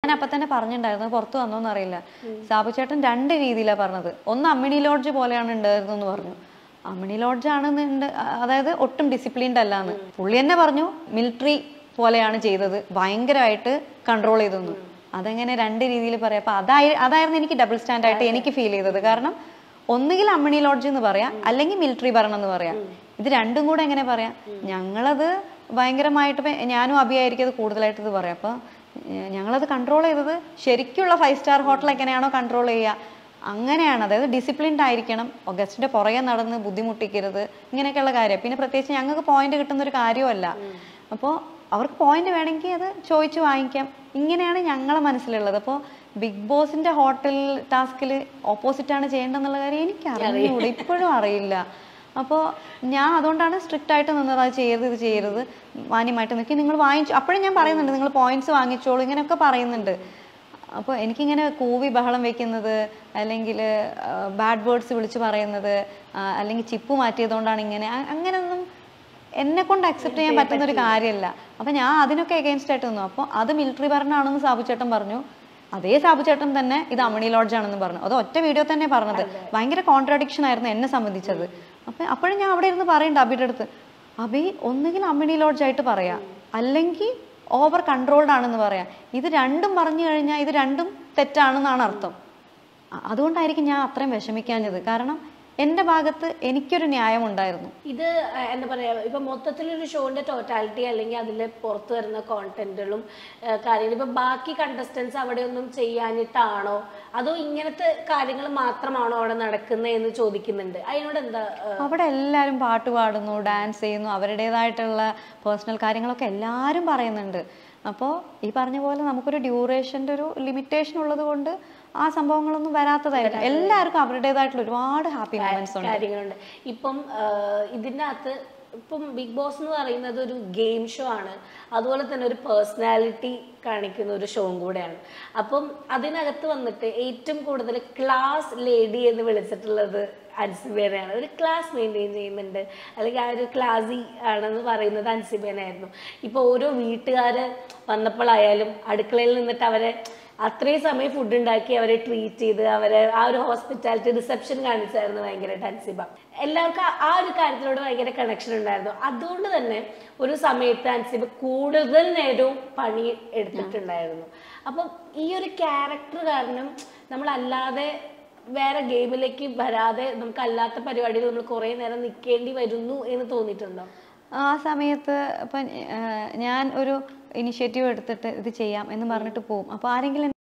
ഞാൻ അപ്പൊ തന്നെ പറഞ്ഞിട്ടുണ്ടായിരുന്നു അത് പുറത്ത് വന്നോന്ന് അറിയില്ല സാബു ചേട്ടൻ രണ്ട് രീതിയിലാണ് പറഞ്ഞത് ഒന്ന് അമ്മിണി ലോഡ്ജ് പോലെയാണ് ഉണ്ടായിരുന്നു എന്ന് പറഞ്ഞു അമ്മിണി ലോഡ്ജ് ആണെന്നുണ്ട് അതായത് ഒട്ടും ഡിസിപ്ലിൻഡ് അല്ലാന്ന് പുള്ളി തന്നെ പറഞ്ഞു മിലിറ്ററി പോലെയാണ് ചെയ്തത് ഭയങ്കരമായിട്ട് കൺട്രോൾ ചെയ്തെന്നു അതെങ്ങനെ രണ്ട് രീതിയിൽ പറയാം അപ്പൊ അതായി അതായിരുന്നു എനിക്ക് ഡബിൾ സ്റ്റാൻഡ് ആയിട്ട് എനിക്ക് ഫീൽ ചെയ്തത് കാരണം ഒന്നുകിൽ അമ്മിണി ലോഡ്ജ് എന്ന് പറയാം അല്ലെങ്കിൽ മിലിറ്ററി ഭരണം എന്ന് പറയാം ഇത് രണ്ടും കൂടെ എങ്ങനെ പറയാം ഞങ്ങളത് ഭയങ്കരമായിട്ട് ഇപ്പൊ ഞാനും അഭിയായിരിക്കും അത് കൂടുതലായിട്ട് ഇത് പറയാം അപ്പൊ ഏർ ഞങ്ങളത് കൺട്രോൾ ചെയ്തത് ശരിക്കുള്ള ഫൈവ് സ്റ്റാർ ഹോട്ടൽ എങ്ങനെയാണോ കൺട്രോൾ ചെയ്യുക അങ്ങനെയാണ് അതായത് ഡിസിപ്ലിൻഡ് ആയിരിക്കണം ഗസ്റ്റിന്റെ പുറകെ നടന്ന് ബുദ്ധിമുട്ടിക്കരുത് ഇങ്ങനെയൊക്കെയുള്ള കാര്യം പിന്നെ പ്രത്യേകിച്ച് ഞങ്ങൾക്ക് പോയിന്റ് കിട്ടുന്ന ഒരു കാര്യമല്ല അപ്പോൾ അവർക്ക് പോയിന്റ് വേണമെങ്കിൽ അത് ചോദിച്ചു വാങ്ങിക്കാം ഇങ്ങനെയാണ് ഞങ്ങളെ മനസ്സിലുള്ളത് അപ്പോൾ ബിഗ് ബോസിന്റെ ഹോട്ടൽ ടാസ്കിൽ ഓപ്പോസിറ്റ് ആണ് ചെയ്യേണ്ടതെന്നുള്ള കാര്യം എനിക്ക് അറിഞ്ഞൂടാ ഇപ്പോഴും അറിയില്ല അപ്പോൾ ഞാൻ അതുകൊണ്ടാണ് സ്ട്രിക്റ്റ് ആയിട്ട് നിന്നത് അത് ചെയ്യരുത് ഇത് ചെയ്യരുത് മാന്യമായിട്ട് നിൽക്കി നിങ്ങൾ വാങ്ങിച്ചു അപ്പോഴും ഞാൻ പറയുന്നുണ്ട് നിങ്ങൾ പോയിന്റ്സ് വാങ്ങിച്ചോളൂ ഇങ്ങനെയൊക്കെ പറയുന്നുണ്ട് അപ്പോൾ എനിക്കിങ്ങനെ കൂവി ബഹളം വെക്കുന്നത് അല്ലെങ്കിൽ ബാഡ് വേർഡ്സ് വിളിച്ച് പറയുന്നത് ആ, അല്ലെങ്കിൽ ചിപ്പ് മാറ്റിയതുകൊണ്ടാണ് ഇങ്ങനെ അ- അങ്ങനെയൊന്നും എന്നെ കൊണ്ട് അക്സെപ്റ്റ് ചെയ്യാൻ പറ്റുന്ന ഒരു കാര്യമല്ല അപ്പൊ ഞാൻ അതിനൊക്കെ എഗൈൻസ്റ്റ് ആയിട്ട് നിന്നു അപ്പോൾ അത് മിലിറ്ററി ഭരണമാണെന്ന് സാബുചേട്ടൻ പറഞ്ഞു അതേ സാബുചേട്ടൻ തന്നെ ഇത് അമണി ലോഡ്ജ് ആണെന്ന് പറഞ്ഞു അത് ഒറ്റ വീഡിയോ തന്നെ പറഞ്ഞത് ഭയങ്കര കോൺട്രാഡിക്ഷൻ ആയിരുന്നു എന്നെ സംബന്ധിച്ചത് അപ്പൊ അപ്പോഴും ഞാൻ അവിടെ ഇരുന്ന് പറയണ്ട അബിയുടെ അടുത്ത് അബി ഒന്നുകിൽ അമ്മിണി ലോഡ്ജ് ആയിട്ട് പറയാം അല്ലെങ്കിൽ ഓവർ കൺട്രോൾഡ് ആണെന്ന് പറയാം ഇത് രണ്ടും പറഞ്ഞു കഴിഞ്ഞാൽ ഇത് രണ്ടും തെറ്റാണെന്നാണ് അർത്ഥം അ- അതുകൊണ്ടായിരിക്കും ഞാൻ അത്രയും വിഷമിക്കാഞ്ഞത് കാരണം എൻ്റെ ഭാഗത്ത് എനിക്കൊരു ന്യായം ഉണ്ടായിരുന്നു ഇത് ആ, എന്താ പറയാ ഇപ്പൊ മൊത്തത്തിലൊരു ഷോന്റെ ടോട്ടാലിറ്റി അല്ലെങ്കിൽ അതിൽ പുറത്തു വരുന്ന കോണ്ടന്റുകളും കാര്യങ്ങളും ഇപ്പൊ ബാക്കി കണ്ടസ്റ്റൻസ് അവിടെ ഒന്നും ചെയ്യാനിട്ടാണോ അതോ ഇങ്ങനത്തെ കാര്യങ്ങൾ മാത്രമാണോ അവിടെ നടക്കുന്നത് എന്ന് ചോദിക്കുന്നുണ്ട് അതിനോട് എന്താ ആ, അവിടെ എല്ലാവരും പാട്ട് പാടുന്നു ഡാൻസ് ചെയ്യുന്നു അവരുടേതായിട്ടുള്ള പേഴ്സണൽ കാര്യങ്ങളൊക്കെ എല്ലാവരും പറയുന്നുണ്ട് അപ്പോൾ ഈ പറഞ്ഞ പോലെ നമുക്കൊരു ഡ്യൂറേഷൻ്റെ ഒരു ലിമിറ്റേഷൻ ഉള്ളത് കൊണ്ട് ആ സംഭവങ്ങളൊന്നും വരാത്തതായിരിക്കും എല്ലാവർക്കും അവരുടേതായിട്ടുള്ള ഒരുപാട് ഹാപ്പി മൊമെന്റ്സ് ഉണ്ട് കാര്യങ്ങളുണ്ട് ഇപ്പം ആ, ഇതിന്റെ അകത്ത് ഇപ്പം ബിഗ് ബോസ് എന്ന് പറയുന്നത് ഒരു ഗെയിം ഷോ ആണ് അതുപോലെ തന്നെ ഒരു പേഴ്സണാലിറ്റി കാണിക്കുന്ന ഒരു ഷോയും കൂടെയാണ് അപ്പം അതിനകത്ത് വന്നിട്ട് ഏറ്റവും കൂടുതൽ ക്ലാസ് ലേഡി എന്ന് വിളിച്ചിട്ടുള്ളത് അൻസിബേനയാണ് ഒരു ക്ലാസ് മെയിൻറ്റെയിൻ ചെയ്യുന്നുണ്ട് അല്ലെങ്കിൽ ആ ഒരു ക്ലാസി ആണെന്ന് പറയുന്നത് അൻസിബേനായിരുന്നു ഇപ്പോൾ ഓരോ വീട്ടുകാർ വന്നപ്പോഴായാലും അടുക്കളയിൽ നിന്നിട്ട് അവരെ അത്രയും സമയം ഫുഡ് ഉണ്ടാക്കി അവരെ ട്രീറ്റ് ചെയ്ത് അവരെ ആ ഒരു ഹോസ്പിറ്റാലിറ്റി റിസപ്ഷൻ കാണിച്ചായിരുന്നു ഭയങ്കര അൻസിബ എല്ലാവർക്കും ആ- ആ ഒരു കാര്യത്തിനോട് ഭയങ്കര കണക്ഷൻ ഉണ്ടായിരുന്നു അതുകൊണ്ട് തന്നെ ഒരു സമയത്ത് അൻസിബ കൂടുതൽ നേരവും പണി എടുത്തിട്ടുണ്ടായിരുന്നു അപ്പം ഈ ഒരു ക്യാരക്ടർ കാരണം നമ്മളല്ലാതെ വേറെ ഗെയിമിലേക്ക് വരാതെ നമുക്ക് അല്ലാത്ത പരിപാടിയിൽ നമ്മൾ കുറേ നേരം നിൽക്കേണ്ടി വരുന്നു എന്ന് തോന്നിയിട്ടുണ്ടോ ആ സമയത്ത് ഇപ്പം ഞാൻ ഒരു ഇനിഷ്യേറ്റീവ് എടുത്തിട്ട് ഇത് ചെയ്യാം എന്ന് പറഞ്ഞിട്ട് പോകും അപ്പോൾ ആരെങ്കിലും